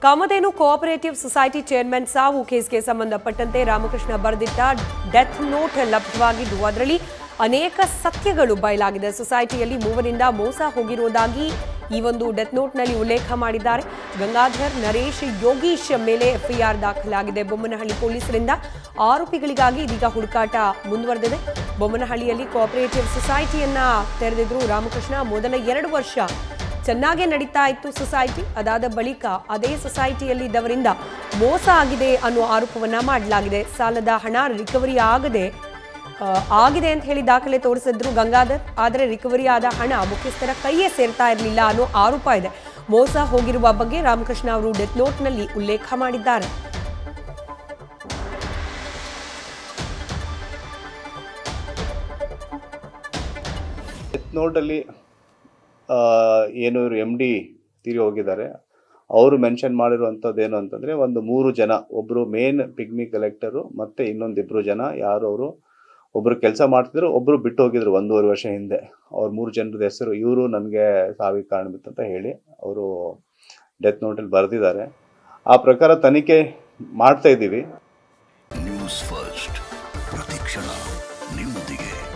ಕಾಮಧೇನು cooperative society chairman ಸಾವು ಕೇಸ್ಗೆ ಸಂಬಂಧಪಟ್ಟಂತೆ ರಾಮಕೃಷ್ಣ ಬರೆದಿಟ್ಟ ಡೆತ್ ನೋಟ್ ಲಭ್ಯವಾಗಿದ್ದು ಅದರಲ್ಲಿ ಅನೇಕ ಸತ್ಯಗಳು ಬಯಲಾಗಿದೆ ಸೊಸೈಟಿಯಲ್ಲಿ ಮೂವರಿಂದ ಮೋಸ ಹೋಗಿರುವುದಾಗಿ ಈ ಒಂದು ಡೆತ್ ನೋಟ್ನಲ್ಲಿ ಉಲ್ಲೇಖ ಮಾಡಿದ್ದಾರೆ ಗಂಗಾಧರ್ ನರೇಶ್ ಯೋಗೀಶ್ ಮೇಲೆ ಎಫ್ಐಆರ್ ದಾಖಲಾಗಿದೆ ಬೊಮ್ಮನಹಳ್ಳಿ ಪೊಲೀಸರಿಂದ ಆರೋಪಿಗಳಿಗಾಗಿ ಇದೀಗ ಹುಡುಕಾಟ ಮುಂದುವರೆದಿದೆ ಬೊಮ್ಮನಹಳ್ಳಿಯಲ್ಲಿ ಕೋಆಪರೇಟಿವ್ ಸೊಸೈಟಿಯನ್ನ ತೆರೆದಿದ್ರು ರಾಮಕೃಷ್ಣ ಮೊದಲ ಎರಡು ವರ್ಷ ಚೆನ್ನಾಗೇ ನಡೀತಾ ಇತ್ತು ಸೊಸೈಟಿ ಅದಾದ ಬಳಿಕ ಅದೇ ಸೊಸೈಟಿಯಲ್ಲಿ ಇದ್ದವರಿಂದ ಮೋಸ ಆಗಿದೆ ಅನ್ನೋ ಆರೋಪವನ್ನ ಮಾಡಲಾಗಿದೆ ಸಾಲದ ಹಣ ರಿಕವರಿ ಆಗದೆ ಆ, ಆಗಿದೆ ಅಂತ ಹೇಳಿ ದಾಖಲೆ ತೋರಿಸಿದ್ರು ಗಂಗಾಧರ್ ಆದರೆ ರಿಕವರಿ ಆದ ಹಣ ಮುಖ್ಯಸ್ಥರ ಕೈಯೇ ಸೇರ್ತಾ ಇರಲಿಲ್ಲ ಅನ್ನೋ ಆರೋಪ ಇದೆ ಮೋಸ ಹೋಗಿರುವ ಬಗ್ಗೆ ರಾಮಕೃಷ್ಣ ಅವರು ಡೆತ್ ನೋಟ್ನಲ್ಲಿ ಉಲ್ಲೇಖ ಮಾಡಿದ್ದಾರೆ ಡೆತ್ ನೋಟಲ್ಲಿ ಏನು ಇವರು ಎಮ್ ಡಿ ತೀರಿ ಹೋಗಿದ್ದಾರೆ ಅವರು ಮೆನ್ಷನ್ ಮಾಡಿರುವಂಥದ್ದು ಏನು ಅಂತಂದರೆ ಒಂದು ಮೂರು ಜನ ಒಬ್ಬರು ಮೇನ್ ಪಿಗ್ಮಿ ಕಲೆಕ್ಟರು ಮತ್ತು ಇನ್ನೊಂದಿಬ್ಬರು ಜನ ಯಾರು ಅವರು ಒಬ್ಬರು ಕೆಲಸ ಮಾಡ್ತಿದ್ರು ಒಬ್ಬರು ಬಿಟ್ಟು ಹೋಗಿದ್ರು ಒಂದೂವರೆ ವರ್ಷ ಹಿಂದೆ ಅವ್ರ ಮೂರು ಜನರದ ಹೆಸರು ಇವರು ನನಗೆ ಸಾವಿಗೆ ಕಾರಣ ಬಿತ್ತು ಅಂತ ಹೇಳಿ ಅವರು ಡೆತ್ ನೋಟಲ್ಲಿ ಬರೆದಿದ್ದಾರೆ ಆ ಪ್ರಕಾರ ತನಿಖೆ ಮಾಡ್ತಾ ಇದ್ದೀವಿ ನ್ಯೂಸ್ ಫಸ್ಟ್ ಪ್ರತಿಕ್ಷಣ ನಿಮ್ಮೊಂದಿಗೆ